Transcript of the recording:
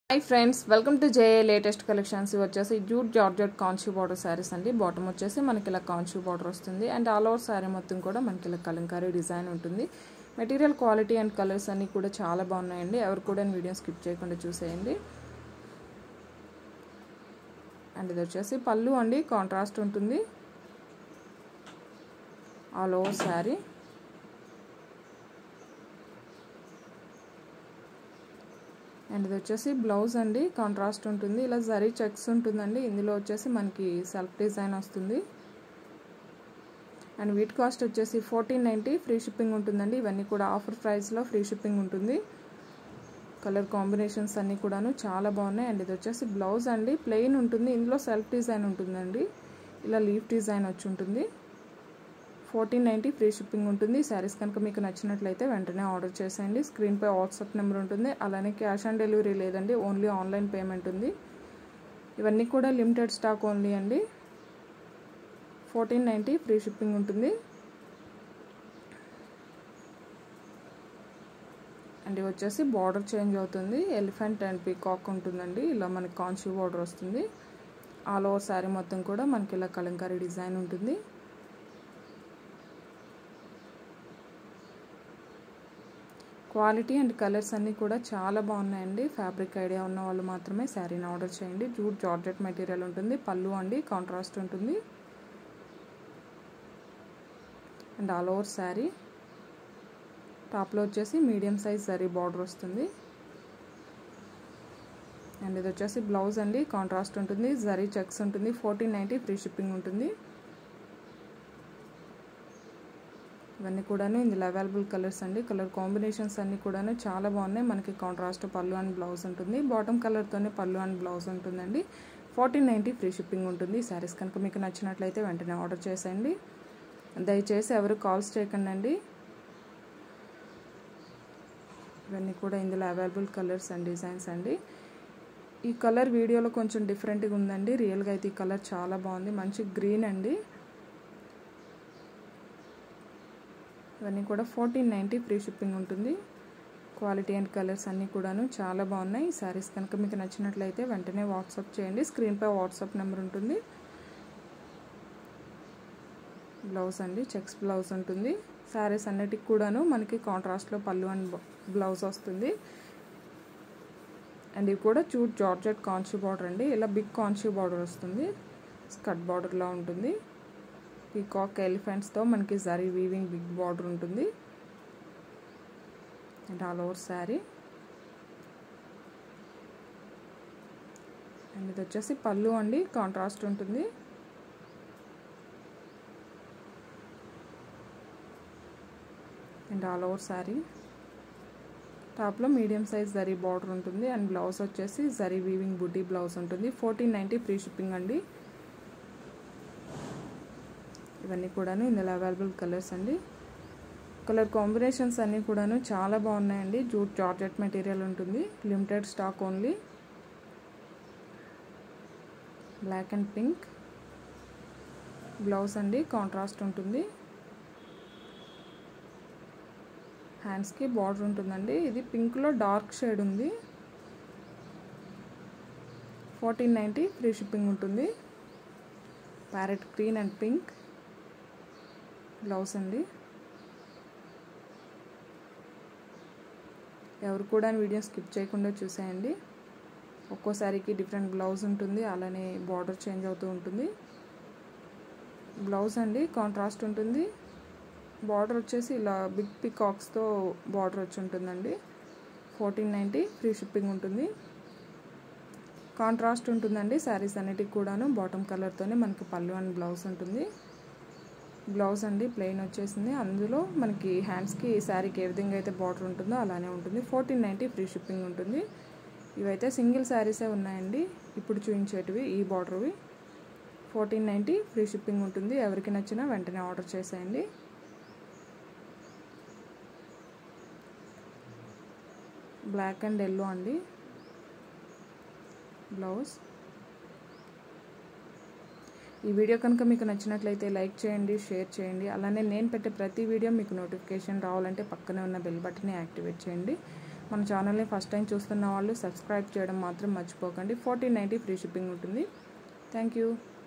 hi friends welcome to JA latest collections ఇవి వచ్చేసి jute georgette కాన్షూ బార్డర్ శారీస్ అండి బాటమ్ వచ్చేసి మనకి ఇలా కాన్షూ బార్డర్ వస్తుంది అండ్ ఆల్ ఓవర్ శారీ మొత్తం కూడా మనకి ఇలా కలంకారీ డిజైన్ ఉంటుంది మెటీరియల్ క్వాలిటీ అండ్ కలర్స్ అన్నీ కూడా చాలా బాగున్నాయండి ఎవరు కూడా వీడియో స్కిప్ చేయకుండా చూసేయండి అండ్ ఇది వచ్చేసి పళ్ళు అండి కాంట్రాస్ట్ ఉంటుంది ఆల్ ఓవర్ శారీ అండ్ ఇది వచ్చేసి బ్లౌజ్ అండి కాంట్రాస్ట్ ఉంటుంది ఇలా జరీ చెక్స్ ఉంటుందండి ఇందులో వచ్చేసి మనకి సెల్ఫ్ డిజైన్ వస్తుంది అండ్ వీట్ కాస్ట్ వచ్చేసి ఫోర్టీన్ నైంటీ ఫ్రీ షిప్పింగ్ ఉంటుందండి ఇవన్నీ కూడా ఆఫర్ ప్రైస్లో ఫ్రీ షిప్పింగ్ ఉంటుంది కలర్ కాంబినేషన్స్ అన్నీ కూడాను చాలా బాగున్నాయి అండ్ ఇది వచ్చేసి బ్లౌజ్ అండి ప్లెయిన్ ఉంటుంది ఇందులో సెల్ఫ్ డిజైన్ ఉంటుందండి ఇలా లీఫ్ డిజైన్ వచ్చి ఉంటుంది ఫోర్టీన్ నైంటీ ఫ్రీ షిప్పింగ్ ఉంటుంది శారీస్ కనుక మీకు నచ్చినట్లయితే వెంటనే ఆర్డర్ చేసేయండి స్క్రీన్పై వాట్సాప్ నెంబర్ ఉంటుంది అలానే క్యాష్ ఆన్ డెలివరీ లేదండి ఓన్లీ ఆన్లైన్ పేమెంట్ ఉంది ఇవన్నీ కూడా లిమిటెడ్ స్టాక్ ఓన్లీ అండి ఫోర్టీన్ నైంటీ ఫ్రీ షిప్పింగ్ ఉంటుంది అండ్ ఇవి వచ్చేసి బార్డర్ చేంజ్ అవుతుంది ఎలిఫెంట్ అండ్ పీకాక్ ఉంటుందండి ఇలా మనకి కాన్షూ బార్డర్ వస్తుంది ఆల్ ఓవర్ శారీ మొత్తం కూడా మనకి ఇలా కలంకారీ డిజైన్ ఉంటుంది క్వాలిటీ అండ్ కలర్స్ అన్నీ కూడా చాలా బాగున్నాయండి ఫ్యాబ్రిక్ ఐడియా ఉన్న వాళ్ళు మాత్రమే శారీని ఆర్డర్ చేయండి జూట్ జార్జెట్ మెటీరియల్ ఉంటుంది పళ్ళు అండి కాంట్రాస్ట్ ఉంటుంది అండ్ ఆల్ ఓవర్ శారీ టాప్లో వచ్చేసి మీడియం సైజ్ జరీ బార్డర్ వస్తుంది అండ్ ఇది వచ్చేసి బ్లౌజ్ అండి కాంట్రాస్ట్ ఉంటుంది జరీ చెక్స్ ఉంటుంది ఫోర్టీన్ నైంటీ ఫ్రీ షిప్పింగ్ ఉంటుంది ఇవన్నీ కూడాను ఇందులో అవైలబుల్ కలర్స్ అండి కలర్ కాంబినేషన్స్ అన్నీ కూడాను చాలా బాగున్నాయి మనకి కాంట్రాస్ట్ పళ్ళు అండ్ బ్లౌజ్ ఉంటుంది బాటమ్ కలర్తోనే పళ్ళు అండ్ బ్లౌజ్ ఉంటుందండి ఫార్టీన్ నైంటీ ఫ్రీ షిప్పింగ్ ఉంటుంది శారీస్ కనుక మీకు నచ్చినట్లయితే వెంటనే ఆర్డర్ చేసేయండి దయచేసి ఎవరు కాల్స్ చేయకండి అండి ఇవన్నీ కూడా ఇందులో అవైలబుల్ కలర్స్ అండ్ డిజైన్స్ అండి ఈ కలర్ వీడియోలో కొంచెం డిఫరెంట్గా ఉందండి రియల్గా అయితే ఈ కలర్ చాలా బాగుంది మంచి గ్రీన్ అండి ఇవన్నీ కూడా ఫోర్టీన్ నైంటీ ఫ్రీ షిప్పింగ్ ఉంటుంది క్వాలిటీ అండ్ కలర్స్ అన్నీ కూడాను చాలా బాగున్నాయి ఈ శారీస్ కనుక మీకు నచ్చినట్లయితే వెంటనే వాట్సాప్ చేయండి స్క్రీన్పై వాట్సాప్ నెంబర్ ఉంటుంది బ్లౌజ్ అండి చెక్స్ బ్లౌజ్ ఉంటుంది శారీస్ అన్నిటికి కూడాను మనకి కాంట్రాస్ట్లో పళ్ళు అండ్ బ్లౌజ్ వస్తుంది అండ్ ఇవి కూడా చూట్ జార్జెట్ కాన్షీ బార్డర్ అండి ఇలా బిగ్ కాన్షీ బార్డర్ వస్తుంది స్కట్ బార్డర్లా ఉంటుంది పీకాక్ ఎలిఫెంట్స్తో మనకి జరీ వీవింగ్ బిగ్ బార్డర్ ఉంటుంది and all over sari and ఇది వచ్చేసి పళ్ళు అండి కాంట్రాస్ట్ ఉంటుంది అండ్ ఆల్ ఓవర్ శారీ టాప్లో మీడియం సైజ్ జరీ బార్డర్ ఉంటుంది అండ్ బ్లౌజ్ వచ్చేసి జరీ వీవింగ్ బుడ్డీ బ్లౌజ్ ఉంటుంది ఫోర్టీన్ నైంటీ ఫ్రీ షిప్పింగ్ అండి ఇవన్నీ కూడాను ఇందులో అవైలబుల్ కలర్స్ అండి కలర్ కాంబినేషన్స్ అన్నీ కూడాను చాలా బాగున్నాయండి జూట్ జార్జెట్ మెటీరియల్ ఉంటుంది limited stock only black and pink blouse అండి కాంట్రాస్ట్ ఉంటుంది హ్యాండ్స్కి బార్డర్ ఉంటుందండి ఇది పింక్లో డార్క్ షేడ్ ఉంది ఫోర్టీన్ నైంటీ ఫ్రీ షిప్పింగ్ ఉంటుంది parrot green and pink blouse అండి ఎవరు కూడా వీడియో స్కిప్ చేయకుండా చూసేయండి ఒక్కోసారికి డిఫరెంట్ బ్లౌజ్ ఉంటుంది అలానే బార్డర్ చేంజ్ అవుతూ ఉంటుంది బ్లౌజ్ అండి కాంట్రాస్ట్ ఉంటుంది బార్డర్ వచ్చేసి ఇలా బిగ్ పికాక్స్తో బార్డర్ వచ్చి ఉంటుందండి ఫోర్టీన్ నైంటీ ఫ్రీ షిప్పింగ్ ఉంటుంది కాంట్రాస్ట్ ఉంటుందండి శారీస్ అన్నిటికి కూడాను బాటమ్ కలర్తోనే మనకి పళ్ళు అండ్ బ్లౌజ్ ఉంటుంది బ్లౌజ్ అండి ప్లెయిన్ వచ్చేసింది అందులో మనకి హ్యాండ్స్కి శారీకి ఏ విధంగా అయితే బార్డర్ ఉంటుందో అలానే ఉంటుంది ఫోర్టీన్ నైంటీ ఫ్రీ షిప్పింగ్ ఉంటుంది ఇవైతే సింగిల్ శారీసే ఉన్నాయండి ఇప్పుడు చూపించేటివి ఈ బార్డర్వి ఫోర్టీన్ నైంటీ ఫ్రీ షిప్పింగ్ ఉంటుంది ఎవరికి నచ్చినా వెంటనే ఆర్డర్ చేసేయండి బ్లాక్ అండ్ ఎల్లో అండి బ్లౌజ్ ఈ వీడియో కనుక మీకు నచ్చినట్లయితే లైక్ చేయండి షేర్ చేయండి అలానే నేను పెట్టే ప్రతి వీడియో మీకు నోటిఫికేషన్ రావాలంటే పక్కనే ఉన్న బెల్ బటన్ని యాక్టివేట్ చేయండి మన ఛానల్ని ఫస్ట్ టైం చూస్తున్న వాళ్ళు సబ్స్క్రైబ్ చేయడం మాత్రం మర్చిపోకండి ఫోర్టీన్ నైంటీ ఫ్రీ షిప్పింగ్ ఉంటుంది థ్యాంక్ యూ